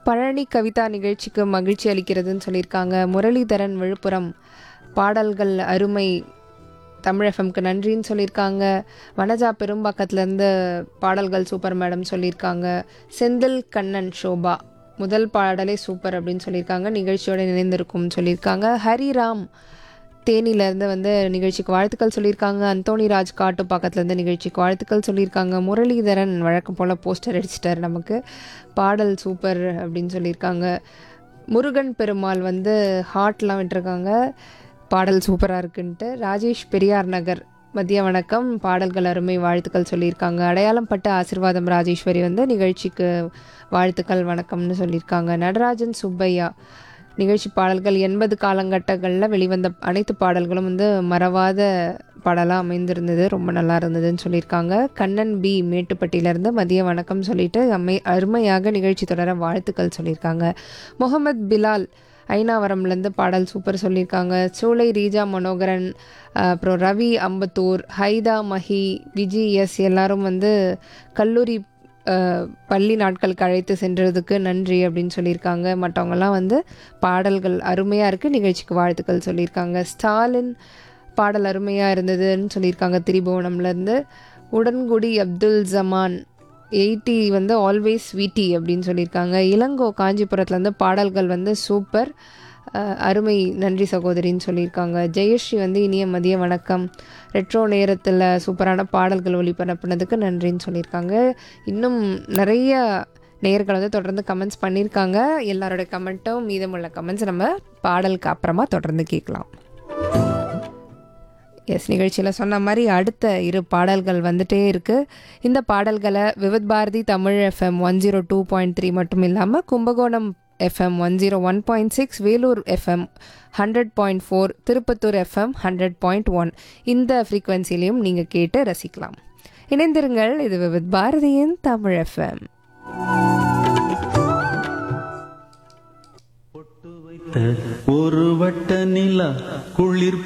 பழனி கவிதா நிகழ்ச்சிக்கு மகிழ்ச்சி அளிக்கிறதுன்னு சொல்லியிருக்காங்க முரளிதரன் விழுப்புரம் பாடல்கள் அருமை தமிழ் எஃப்எம்க்கு நன்றின்னு சொல்லியிருக்காங்க வனஜா பெரும்பாக்கத்துலேருந்து பாடல்கள் சூப்பர் மேடம் சொல்லியிருக்காங்க செந்தில் கண்ணன் ஷோபா முதல் பாடலே சூப்பர் அப்படின்னு சொல்லியிருக்காங்க நிகழ்ச்சியோட இணைந்திருக்கும்னு சொல்லியிருக்காங்க ஹரிராம் தேனியிலேருந்து வந்து நிகழ்ச்சிக்கு வாழ்த்துக்கள் சொல்லியிருக்காங்க அந்தோணி ராஜ் காட்டு பக்கத்துலேருந்து நிகழ்ச்சிக்கு வாழ்த்துக்கள் சொல்லியிருக்காங்க முரளிதரன் வழக்கம் போல் போஸ்டர் அடிச்சிட்டார் நமக்கு பாடல் சூப்பர் அப்படின்னு சொல்லியிருக்காங்க முருகன் பெருமாள் வந்து ஹார்ட்லாம் விட்டுருக்காங்க பாடல் சூப்பராக இருக்குன்ட்டு ராஜேஷ் பெரியார் நகர் மதிய வணக்கம் பாடல்கள் அருமை வாழ்த்துக்கள் சொல்லியிருக்காங்க அடையாளம் பட்ட ஆசிர்வாதம் ராஜேஸ்வரி வந்து நிகழ்ச்சிக்கு வாழ்த்துக்கள் வணக்கம்னு சொல்லியிருக்காங்க நடராஜன் சுப்பையா நிகழ்ச்சி பாடல்கள் எண்பது காலகட்டங்களில் வெளிவந்த அனைத்து பாடல்களும் வந்து மறவாத பாடலாக அமைந்திருந்தது ரொம்ப நல்லா இருந்ததுன்னு சொல்லியிருக்காங்க கண்ணன் பி மேட்டுப்பட்டியிலேருந்து மதிய வணக்கம் சொல்லிட்டு அம்மை அருமையாக நிகழ்ச்சி தொடர வாழ்த்துக்கள் சொல்லியிருக்காங்க முகமது பிலால் ஐநாவரம்லேருந்து பாடல் சூப்பர் சொல்லியிருக்காங்க சூளை ரீஜா மனோகரன் அஹ், அப்புறம் ரவி அம்பத்தூர் ஹைதா மஹி விஜி எஸ் எல்லாரும் வந்து கல்லூரி அஹ், பள்ளி நாட்களுக்கு அழைத்து சென்றதுக்கு நன்றி அப்படின்னு சொல்லியிருக்காங்க மற்றவங்கெல்லாம் வந்து பாடல்கள் அருமையாக இருக்குது நிகழ்ச்சிக்கு வாழ்த்துக்கள் சொல்லியிருக்காங்க ஸ்டாலின் பாடல் அருமையாக இருந்ததுன்னு சொல்லியிருக்காங்க திரிபுவனம்லேருந்து உடன்குடி அப்துல் ஜமான் எயிட்டி வந்து ஆல்வேஸ் ஸ்வீட்டி அப்படின்னு சொல்லியிருக்காங்க இளங்கோ காஞ்சிபுரத்துலேருந்து பாடல்கள் வந்து சூப்பர் அஹ், அருமை நன்றி சகோதரின்னு சொல்லியிருக்காங்க ஜெயஸ்ரீ வந்து இனிய மதிய வணக்கம் ரெட்ரோ நேரத்தில் சூப்பரான பாடல்கள் ஒளிபரப்புனதுக்கு நன்றின்னு சொல்லியிருக்காங்க இன்னும் நிறைய நேயர்கள் வந்து தொடர்ந்து கமெண்ட்ஸ் பண்ணியிருக்காங்க எல்லாரோட கமெண்ட்டும் மீதமுள்ள கமெண்ட்ஸ் நம்ம பாடலுக்கு அப்புறமா தொடர்ந்து கேட்கலாம் எஸ் நிகழ்ச்சியில் சொன்ன மாதிரி அடுத்த இரு பாடல்கள் வந்துட்டே இருக்குது இந்த பாடல்களை Vividh Bharati Tamil FM one zero two point three மட்டும் இல்லாமல் Kumbakonam FM one zero one point six Vellore FM hundred point four Tirupattur FM hundred point one இந்த ஃப்ரீக்வன்சிலையும் நீங்கள் கேட்டு ரசிக்கலாம் இணைந்திருங்கள் இது விவித் பாரதியின் தமிழ் எஃப்எம் ஒரு வட்ட நிலா குளிர்